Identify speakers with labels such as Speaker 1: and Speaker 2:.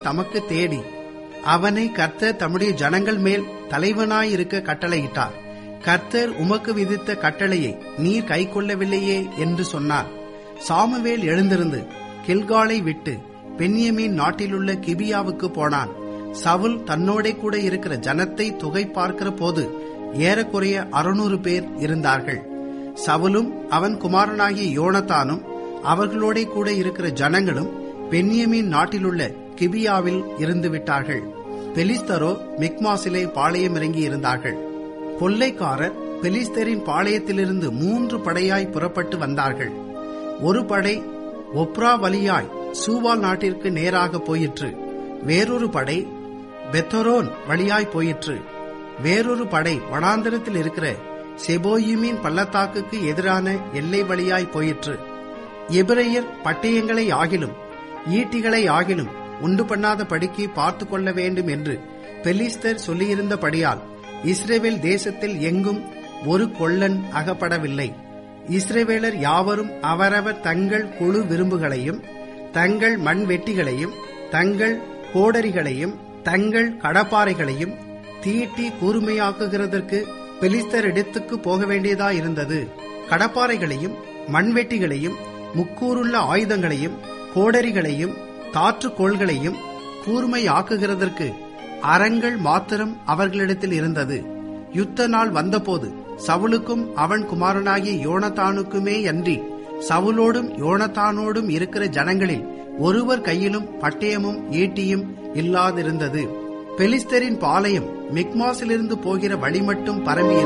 Speaker 1: தமக்கு தேடி அவனை கர்த்தர் தம்முடைய ஜனங்கள் மேல் தலைவனாயிருக்க கட்டளையிட்டார் கர்த்தர் உமக்கு விதித்த கட்டளையை நீர் கைக்கொள்ளவில்லையே என்று சொன்னார் சாமுவேல் எழுந்திருந்து கில்காலை விட்டு பென்யமீன் நாட்டிலுள்ள கிபியாவுக்கு போனான் சவுல் தன்னோடே கூட இருக்கிற ஜனத்தை தொகை பார்க்கிற போது ஏறக்குறைய அறுநூறு பேர் இருந்தார்கள் சவுலும் அவன் குமாரனாகிய யோனத்தானும் அவர்களோட கூட இருக்கிற ஜனங்களும் பென்யமீன் நாட்டிலுள்ள கிபியாவில் இருந்து விட்டார்கள் பெலிஸ்தரோ மிக்மாசிலே பாளையம் இறங்கி இருந்தார்கள் கொள்ளைக்காரர் பெலிஸ்தரின் பாளையத்திலிருந்து மூன்று படையாய் புறப்பட்டு வந்தார்கள் ஒரு படை ஒப்ரா வழியாய் சூவால் நாட்டிற்கு நேராக போயிற்று வேறொரு படை பெத்தரோன் வழியாய் போயிற்று வேறொரு படை வனாந்தரத்தில் இருக்கிற செபோயிமின் பள்ளத்தாக்குக்கு எதிரான எல்லை வழியாய் போயிற்று எபிரையர் பட்டயங்களை ஆகிலும் ஈட்டிகளை ஆகிலும் உண்டு பண்ணாத படிக்கு பார்த்து கொள்ள வேண்டும் என்று பெலிஸ்தர் சொல்லியிருந்தபடியால் இஸ்ரேவேல் தேசத்தில் எங்கும் ஒரு கொள்ளன் அகப்படவில்லை இஸ்ரேவேலர் யாவரும் அவரவர் தங்கள் குழு விரும்புகளையும் தங்கள் மண் வெட்டிகளையும் தங்கள் கோடரிகளையும் தங்கள் கடப்பாறைகளையும் தீட்டி கூர்மையாக்குகிறதற்கு பெலிஸ்தர் இடத்துக்கு போக வேண்டியதாயிருந்தது கடப்பாறைகளையும் மண்வெட்டிகளையும் முக்கூறுள்ள ஆயுதங்களையும் கோடரிகளையும் தாற்றுக்கோள்களையும் கூர்மையாக்குகிறதற்கு அறங்கள் மாத்திரம் அவர்களிடத்தில் இருந்தது யுத்த நாள் வந்தபோது சவுலுக்கும் அவன் குமாரனாகிய யோனத்தானுக்குமே அன்றி சவுலோடும் யோனத்தானோடும் இருக்கிற ஜனங்களில் ஒருவர் கையிலும் பட்டயமும் ஈட்டியும் இல்லாதிருந்தது பெலிஸ்தரின் பாளையம் மிக்மாஸிலிருந்து போகிற வழி மட்டும் பரம்பி